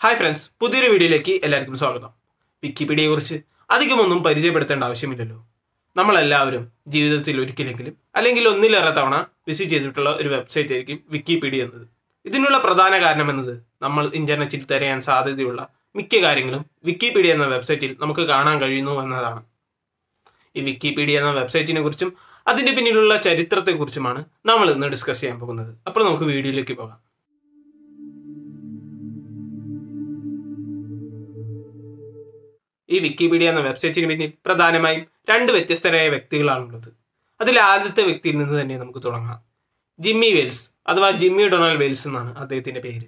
hi friends പുതിയൊരു വീഡിയോയിലേക്ക് എല്ലാവർക്കും സ്വാഗതം വിക്കിപീഡിയയെ കുറിച്ച് അധികമൊന്നും പരിചയപ്പെടുത്തേണ്ട ആവശ്യമില്ലല്ലോ നമ്മളെല്ലാവരും ജീവിതത്തിൽ ഒരിക്കലെങ്കിലും അല്ലെങ്കിൽ ഒന്നിലേറെ തവണ വിസിറ്റ് ചെയ്തിട്ടുള്ള ഒരു വെബ്സൈറ്റ് ആയിരിക്കും വിക്കിപീഡിയ എന്നത് ഇതിനുള്ള പ്രധാന കാരണം എന്നത് നമ്മൾ ഇന്റർനെറ്റിൽ തിരയാൻ സാധ്യതയുള്ള മിക്ക കാര്യങ്ങളും വിക്കിപീഡിയ എന്ന വെബ്സൈറ്റിൽ നമുക്ക് കാണാൻ കഴിയുന്നു എന്നതാണ് ഈ വിക്കിപീഡിയ എന്ന വെബ്സൈറ്റിനെ കുറിച്ചും അതിന്റെ പിന്നിലുള്ള ചരിത്രത്തെക്കുറിച്ചുമാണ് നമ്മൾ ഇന്ന് ഡിസ്കസ് ചെയ്യാൻ പോകുന്നത് അപ്പോൾ നമുക്ക് വീഡിയോയിലേക്ക് പോകാം ഈ വിക്കിപീഡിയ എന്ന വെബ്സൈറ്റിന് പിന്നിൽ പ്രധാനമായും രണ്ട് വ്യത്യസ്തരായ വ്യക്തികളാണുള്ളത് അതിൽ ആദ്യത്തെ വ്യക്തിയിൽ നിന്ന് തന്നെ നമുക്ക് തുടങ്ങാം ജിമ്മി വെൽസ് അഥവാ ജിമ്മി ഡൊണാൾഡ് വെൽസ് എന്നാണ് അദ്ദേഹത്തിന്റെ പേര്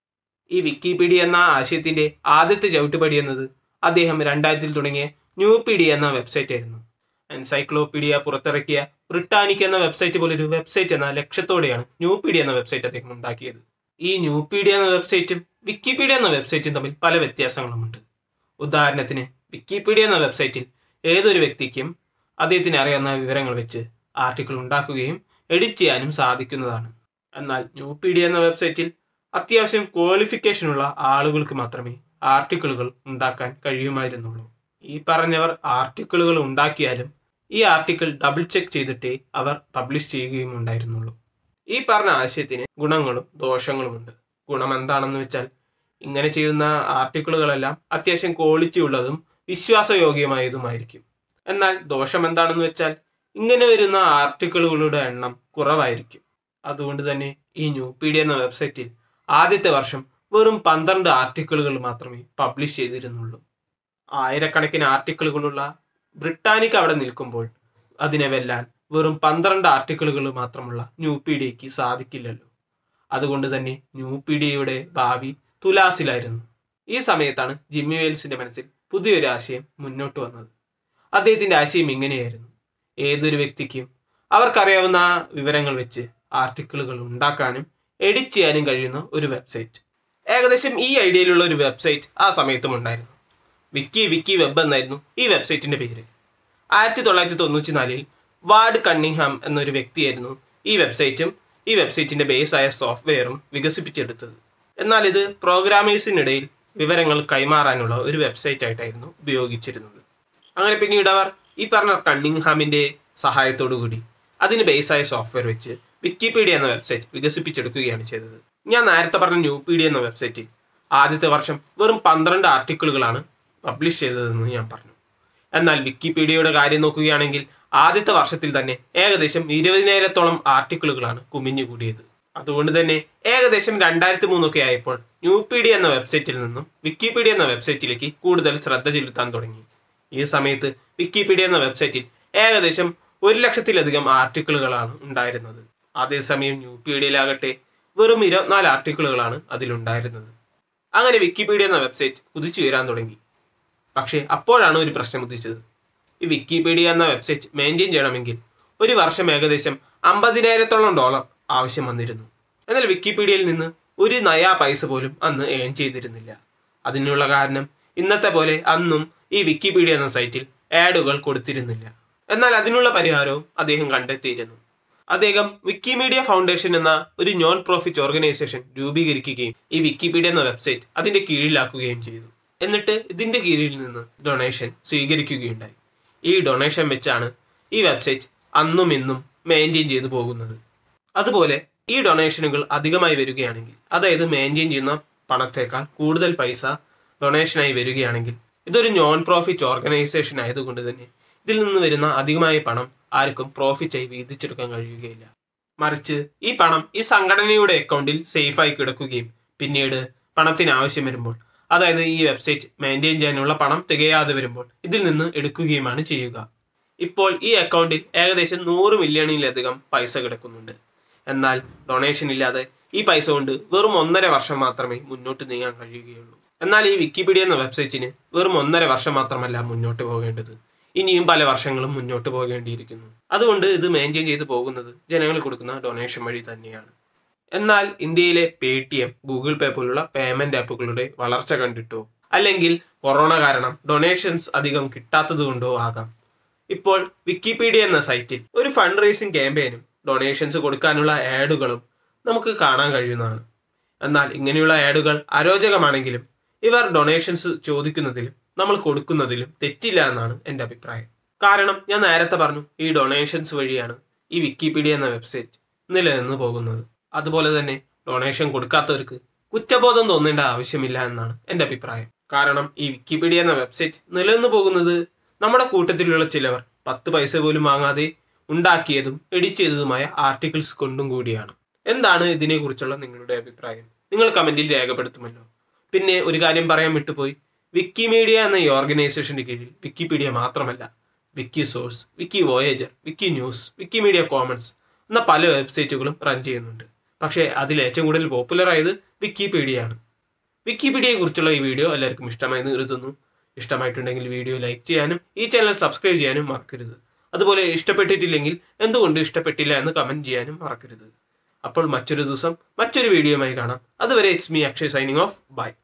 ഈ വിക്കിപീഡിയ എന്ന ആശയത്തിന്റെ ആദ്യത്തെ ചവിട്ടുപടി എന്നത് അദ്ദേഹം രണ്ടായിരത്തിൽ തുടങ്ങിയ ന്യൂപീഡിയ എന്ന വെബ്സൈറ്റ് ആയിരുന്നു എൻസൈക്ലോപീഡിയ പുറത്തിറക്കിയ ബ്രിട്ടാനിക് എന്ന വെബ്സൈറ്റ് പോലൊരു വെബ്സൈറ്റ് എന്ന ലക്ഷ്യത്തോടെയാണ് ന്യൂപീഡിയ എന്ന വെബ്സൈറ്റ് അദ്ദേഹം ഉണ്ടാക്കിയത് ഈ ന്യൂപീഡിയ എന്ന വെബ്സൈറ്റും വിക്കിപീഡിയ എന്ന വെബ്സൈറ്റും തമ്മിൽ പല വ്യത്യാസങ്ങളുമുണ്ട് ഉദാഹരണത്തിന് വിക്കിപീഡിയ എന്ന വെബ്സൈറ്റിൽ ഏതൊരു വ്യക്തിക്കും അദ്ദേഹത്തിന് അറിയാവുന്ന വിവരങ്ങൾ വെച്ച് ആർട്ടിക്കിൾ ഉണ്ടാക്കുകയും എഡിറ്റ് ചെയ്യാനും സാധിക്കുന്നതാണ് എന്നാൽ ന്യൂപീഡിയ എന്ന വെബ്സൈറ്റിൽ അത്യാവശ്യം ക്വാളിഫിക്കേഷനുള്ള ആളുകൾക്ക് മാത്രമേ ആർട്ടിക്കിളുകൾ ഉണ്ടാക്കാൻ കഴിയുമായിരുന്നുള്ളൂ ഈ പറഞ്ഞവർ ആർട്ടിക്കിളുകൾ ഉണ്ടാക്കിയാലും ഈ ആർട്ടിക്കിൾ ഡബിൾ ചെക്ക് ചെയ്തിട്ടേ അവർ പബ്ലിഷ് ചെയ്യുകയും ഉണ്ടായിരുന്നുള്ളൂ ഈ പറഞ്ഞ ആശയത്തിന് ഗുണങ്ങളും ദോഷങ്ങളുമുണ്ട് ഗുണം എന്താണെന്ന് വെച്ചാൽ ഇങ്ങനെ ചെയ്യുന്ന ആർട്ടിക്കിളുകളെല്ലാം അത്യാവശ്യം ക്വാളിറ്റി ഉള്ളതും വിശ്വാസയോഗ്യമായതുമായിരിക്കും എന്നാൽ ദോഷം എന്താണെന്ന് വെച്ചാൽ ഇങ്ങനെ വരുന്ന ആർട്ടിക്കിളുകളുടെ എണ്ണം കുറവായിരിക്കും അതുകൊണ്ട് തന്നെ ഈ ന്യൂപീഡിയ എന്ന വെബ്സൈറ്റിൽ ആദ്യത്തെ വർഷം വെറും പന്ത്രണ്ട് ആർട്ടിക്കിളുകൾ മാത്രമേ പബ്ലിഷ് ചെയ്തിരുന്നുള്ളൂ ആയിരക്കണക്കിന് ആർട്ടിക്കിളുകളുള്ള ബ്രിട്ടാനിക് അവിടെ നിൽക്കുമ്പോൾ അതിനെ വെല്ലാൻ വെറും പന്ത്രണ്ട് ആർട്ടിക്കിളുകൾ മാത്രമുള്ള ന്യൂപീഡിയയ്ക്ക് സാധിക്കില്ലല്ലോ അതുകൊണ്ട് തന്നെ ന്യൂപീഡിയയുടെ ഭാവി തുലാസിലായിരുന്നു ഈ സമയത്താണ് ജിമ്മി വെയിൽസിന്റെ മനസ്സിൽ പുതിയൊരു ആശയം മുന്നോട്ട് വന്നത് അദ്ദേഹത്തിന്റെ ആശയം ഇങ്ങനെയായിരുന്നു ഏതൊരു വ്യക്തിക്കും അവർക്കറിയാവുന്ന വിവരങ്ങൾ വെച്ച് ആർട്ടിക്കിളുകൾ ഉണ്ടാക്കാനും എഡിറ്റ് ചെയ്യാനും കഴിയുന്ന ഒരു വെബ്സൈറ്റ് ഏകദേശം ഈ ഐഡിയയിലുള്ള ഒരു വെബ്സൈറ്റ് ആ സമയത്തും ഉണ്ടായിരുന്നു വിക്കി വിക്കി വെബ് എന്നായിരുന്നു ഈ വെബ്സൈറ്റിന്റെ പേര് ആയിരത്തി തൊള്ളായിരത്തി തൊണ്ണൂറ്റി നാലിൽ വാർഡ് കണ്ണിംഗ്ഹാം എന്നൊരു വ്യക്തിയായിരുന്നു ഈ വെബ്സൈറ്റും ഈ വെബ്സൈറ്റിന്റെ ബേസായ സോഫ്റ്റ്വെയറും വികസിപ്പിച്ചെടുത്തത് എന്നാൽ ഇത് പ്രോഗ്രാമേഴ്സിനിടയിൽ വിവരങ്ങൾ കൈമാറാനുള്ള ഒരു വെബ്സൈറ്റ് ആയിട്ടായിരുന്നു ഉപയോഗിച്ചിരുന്നത് അങ്ങനെ പിന്നീട് അവർ ഈ പറഞ്ഞ കണ്ണിംഗ്ഹാമിന്റെ സഹായത്തോടു കൂടി അതിന് ബേസായ സോഫ്റ്റ്വെയർ വെച്ച് വിക്കിപീഡിയ എന്ന വെബ്സൈറ്റ് വികസിപ്പിച്ചെടുക്കുകയാണ് ചെയ്തത് ഞാൻ നേരത്തെ പറഞ്ഞ ന്യൂപീഡിയ എന്ന വെബ്സൈറ്റിൽ ആദ്യത്തെ വർഷം വെറും പന്ത്രണ്ട് ആർട്ടിക്കിളുകളാണ് പബ്ലിഷ് ചെയ്തതെന്ന് ഞാൻ പറഞ്ഞു എന്നാൽ വിക്കിപീഡിയയുടെ കാര്യം നോക്കുകയാണെങ്കിൽ ആദ്യത്തെ വർഷത്തിൽ തന്നെ ഏകദേശം ഇരുപതിനായിരത്തോളം ആർട്ടിക്കിളുകളാണ് കുമിഞ്ഞുകൂടിയത് അതുകൊണ്ട് തന്നെ ഏകദേശം രണ്ടായിരത്തി മൂന്നൊക്കെ ആയപ്പോൾ ന്യൂപീഡിയ എന്ന വെബ്സൈറ്റിൽ നിന്നും വിക്കിപീഡിയ എന്ന വെബ്സൈറ്റിലേക്ക് കൂടുതൽ ശ്രദ്ധ ചെലുത്താൻ തുടങ്ങി ഈ സമയത്ത് വിക്കിപീഡിയ എന്ന വെബ്സൈറ്റിൽ ഏകദേശം ഒരു ലക്ഷത്തിലധികം ആർട്ടിക്കിളുകളാണ് ഉണ്ടായിരുന്നത് അതേസമയം ന്യൂപീഡിയയിലാകട്ടെ വെറും ഇരുപത്തിനാല് ആർട്ടിക്കിളുകളാണ് അതിലുണ്ടായിരുന്നത് അങ്ങനെ വിക്കിപീഡിയ എന്ന വെബ്സൈറ്റ് കുതിച്ചുയരാൻ തുടങ്ങി പക്ഷേ അപ്പോഴാണ് ഒരു പ്രശ്നം ഉദിച്ചത് ഈ വിക്കിപീഡിയ എന്ന വെബ്സൈറ്റ് മെയിൻറ്റെയിൻ ചെയ്യണമെങ്കിൽ ഒരു വർഷം ഏകദേശം അമ്പതിനായിരത്തോളം ഡോളർ ആവശ്യം വന്നിരുന്നു എന്നാൽ വിക്കിപീഡിയയിൽ നിന്ന് ഒരു നയാ പൈസ പോലും അന്ന് ഏൺ ചെയ്തിരുന്നില്ല അതിനുള്ള കാരണം ഇന്നത്തെ പോലെ അന്നും ഈ വിക്കിപീഡിയ എന്ന സൈറ്റിൽ ആഡുകൾ കൊടുത്തിരുന്നില്ല എന്നാൽ അതിനുള്ള പരിഹാരവും അദ്ദേഹം കണ്ടെത്തിയിരുന്നു അദ്ദേഹം വിക്കിമീഡിയ ഫൗണ്ടേഷൻ എന്ന ഒരു നോൺ പ്രോഫിറ്റ് ഓർഗനൈസേഷൻ രൂപീകരിക്കുകയും ഈ വിക്കിപീഡിയ എന്ന വെബ്സൈറ്റ് അതിന്റെ കീഴിലാക്കുകയും ചെയ്തു എന്നിട്ട് ഇതിന്റെ കീഴിൽ നിന്ന് ഡൊണേഷൻ സ്വീകരിക്കുകയുണ്ടായി ഈ ഡൊണേഷൻ വെച്ചാണ് ഈ വെബ്സൈറ്റ് അന്നും ഇന്നും മെയിൻറ്റെയിൻ ചെയ്തു പോകുന്നത് അതുപോലെ ഈ ഡൊണേഷനുകൾ അധികമായി വരികയാണെങ്കിൽ അതായത് മെയിൻറ്റെയിൻ ചെയ്യുന്ന പണത്തേക്കാൾ കൂടുതൽ പൈസ ഡൊണേഷനായി വരികയാണെങ്കിൽ ഇതൊരു നോൺ പ്രോഫിറ്റ് ഓർഗനൈസേഷൻ ആയതുകൊണ്ട് തന്നെ ഇതിൽ നിന്ന് വരുന്ന അധികമായ പണം ആർക്കും പ്രോഫിറ്റായി വീതിച്ചെടുക്കാൻ കഴിയുകയില്ല മറിച്ച് ഈ പണം ഈ സംഘടനയുടെ അക്കൗണ്ടിൽ സേഫായി കിടക്കുകയും പിന്നീട് പണത്തിന് ആവശ്യം വരുമ്പോൾ അതായത് ഈ വെബ്സൈറ്റ് മെയിൻറ്റെയിൻ ചെയ്യാനുള്ള പണം തികയാതെ വരുമ്പോൾ ഇതിൽ നിന്ന് എടുക്കുകയുമാണ് ചെയ്യുക ഇപ്പോൾ ഈ അക്കൗണ്ടിൽ ഏകദേശം നൂറ് മില്യണിലധികം പൈസ കിടക്കുന്നുണ്ട് എന്നാൽ ഡൊണേഷൻ ഇല്ലാതെ ഈ പൈസ കൊണ്ട് വെറും ഒന്നര വർഷം മാത്രമേ മുന്നോട്ട് നീങ്ങാൻ കഴിയുകയുള്ളൂ എന്നാൽ ഈ വിക്കിപീഡിയ എന്ന വെബ്സൈറ്റിന് വെറും ഒന്നര വർഷം മാത്രമല്ല മുന്നോട്ട് പോകേണ്ടത് ഇനിയും പല വർഷങ്ങളും മുന്നോട്ട് പോകേണ്ടിയിരിക്കുന്നു അതുകൊണ്ട് ഇത് മെയിൻറ്റെയിൻ ചെയ്ത് പോകുന്നത് ജനങ്ങൾ കൊടുക്കുന്ന ഡൊണേഷൻ വഴി തന്നെയാണ് എന്നാൽ ഇന്ത്യയിലെ Paytm Google Pay പോലുള്ള പേയ്മെന്റ് ആപ്പുകളുടെ വളർച്ച കണ്ടിട്ടോ അല്ലെങ്കിൽ കൊറോണ കാരണം ഡൊണേഷൻസ് അധികം കിട്ടാത്തത് കൊണ്ടോ ആകാം ഇപ്പോൾ വിക്കിപീഡിയ എന്ന സൈറ്റിൽ ഒരു ഫണ്ട് റേസിംഗ് ക്യാമ്പയിനും ഡൊണേഷൻസ് കൊടുക്കാനുള്ള ആഡുകളും നമുക്ക് കാണാൻ കഴിയുന്നതാണ് എന്നാൽ ഇങ്ങനെയുള്ള ആഡുകൾ അരോചകമാണെങ്കിലും ഇവർ ഡൊണേഷൻസ് ചോദിക്കുന്നതിലും നമ്മൾ കൊടുക്കുന്നതിലും തെറ്റില്ല എന്നാണ് എൻ്റെ അഭിപ്രായം കാരണം ഞാൻ നേരത്തെ പറഞ്ഞു ഈ ഡൊണേഷൻസ് വഴിയാണ് ഈ വിക്കിപീഡിയ എന്ന വെബ്സൈറ്റ് നിലനിന്ന് പോകുന്നത് അതുപോലെ തന്നെ ഡൊണേഷൻ കൊടുക്കാത്തവർക്ക് കുറ്റബോധം തോന്നേണ്ട ആവശ്യമില്ല എന്നാണ് എൻ്റെ അഭിപ്രായം കാരണം ഈ വിക്കിപീഡിയ എന്ന വെബ്സൈറ്റ് നിലനിന്ന് പോകുന്നത് നമ്മുടെ കൂട്ടത്തിലുള്ള ചിലവർ പത്ത് പൈസ പോലും വാങ്ങാതെ ഉണ്ടാക്കിയതും എഡിറ്റ് ചെയ്തതുമായ ആർട്ടിക്കിൾസ് കൊണ്ടും കൂടിയാണ് എന്താണ് ഇതിനെക്കുറിച്ചുള്ള നിങ്ങളുടെ അഭിപ്രായം നിങ്ങൾ കമന്റിൽ രേഖപ്പെടുത്തുമല്ലോ പിന്നെ ഒരു കാര്യം പറയാൻ വിട്ടുപോയി വിക്കിമീഡിയ എന്ന ഈ ഓർഗനൈസേഷന്റെ കീഴിൽ വിക്കിപീഡിയ മാത്രമല്ല Wikisource Wiki Voyager Wikinews Wikimedia Commons എന്ന പല വെബ്സൈറ്റുകളും റൺ ചെയ്യുന്നുണ്ട് പക്ഷേ അതിൽ ഏറ്റവും കൂടുതൽ പോപ്പുലർ ആയത് വിക്കിപീഡിയയാണ് വിക്കിപീഡിയയെ കുറിച്ചുള്ള ഈ വീഡിയോ എല്ലാവർക്കും ഇഷ്ടമായെന്ന് കരുതുന്നു ഇഷ്ടമായിട്ടുണ്ടെങ്കിൽ വീഡിയോ ലൈക്ക് ചെയ്യാനും ഈ ചാനൽ സബ്സ്ക്രൈബ് ചെയ്യാനും മറക്കരുത് അതുപോലെ ഇഷ്ടപ്പെട്ടിട്ടില്ലെങ്കിൽ എന്തുകൊണ്ട് ഇഷ്ടപ്പെട്ടില്ല എന്ന് കമന്റ് ചെയ്യാനും മറക്കരുത് അപ്പോൾ മറ്റൊരു ദിവസം മറ്റൊരു വീഡിയോയുമായി കാണാം അതുവരെ it's me Akshay signing off by